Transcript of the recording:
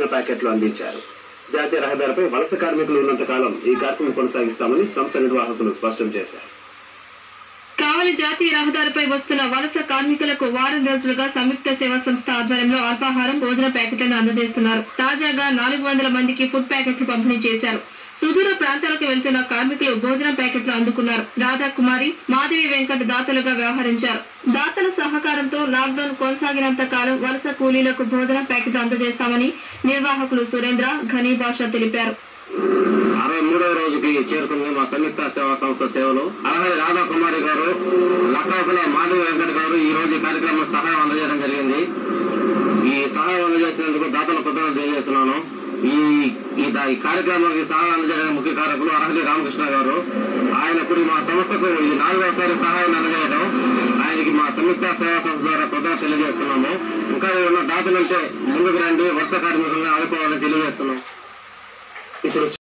భోజన ప్యాకెట్లు అందించారు జాతీయ రహదారిపై వలస కార్మికులు ఉన్నంత కాలం ఈ కార్యక్రమం కొనసాగిస్తామని సంస్థ నిర్వాహకులు స్పష్టం చేశారు కావలి జాతీయ రహదారిపై వస్తున్న వలస కార్మికులకు వారం రోజులుగా సంయుక్త సేవా సంస్థ ఆధ్వర్యంలో అల్పాహారం భోజన ప్యాకెట్లను అందజేస్తున్నారు తాజాగా నాలుగు వందల మందికి ఫుడ్ ప్యాకెట్లు పంపిణీ చేశారు సుదూర ప్రాంతాలకు వెళ్తున్న కార్మికులు భోజన ప్యాకెట్లు అందుకున్నారు రాధాకుమారి మాధవి వెంకట్ దాతలుగా వ్యవహరించారు దాతల సహకారంతో లాక్డౌన్ కొనసాగినంత కాలం వలస కూలీలకు భోజన ప్యాకెట్లు అందజేస్తామని నిర్వాహకులు సురేంద్ర ఘనీ భాష తెలిపారు అరవై మూడవ రోజుకి చేరుకుంది మా సంయుక్త సేవా సంస్థ సేవలు అలాగే రాధా కుమారి గారు లక్కాపుల మాధవి వెంకట గారు ఈ రోజు ఈ కార్యక్రమం సహాయం అందజేయడం జరిగింది ఈ సహాయం అందజేసినందుకు దాతల కృతజ్ఞతలు తెలియజేస్తున్నాను ఈ ఈ దా- ఈ కార్యక్రమానికి సహాయం అందజేయడానికి ముఖ్య కారకులు అరహలి రామకృష్ణ గారు ఆయన ఇప్పుడు మా సంస్థకు ఇది నాలుగోసారి సహాయం అందజేయడం ఆయనకి మా సంయుక్త సేవా సంస్థ ద్వారా కృతజ్ఞత తెలియజేస్తున్నాము ఇంకా ఉన్న దాతలంటే ముందుకు రండి వర్ష కార్మికులను ఆదుకోవాలని తెలియజేస్తున్నాం ఇప్పుడు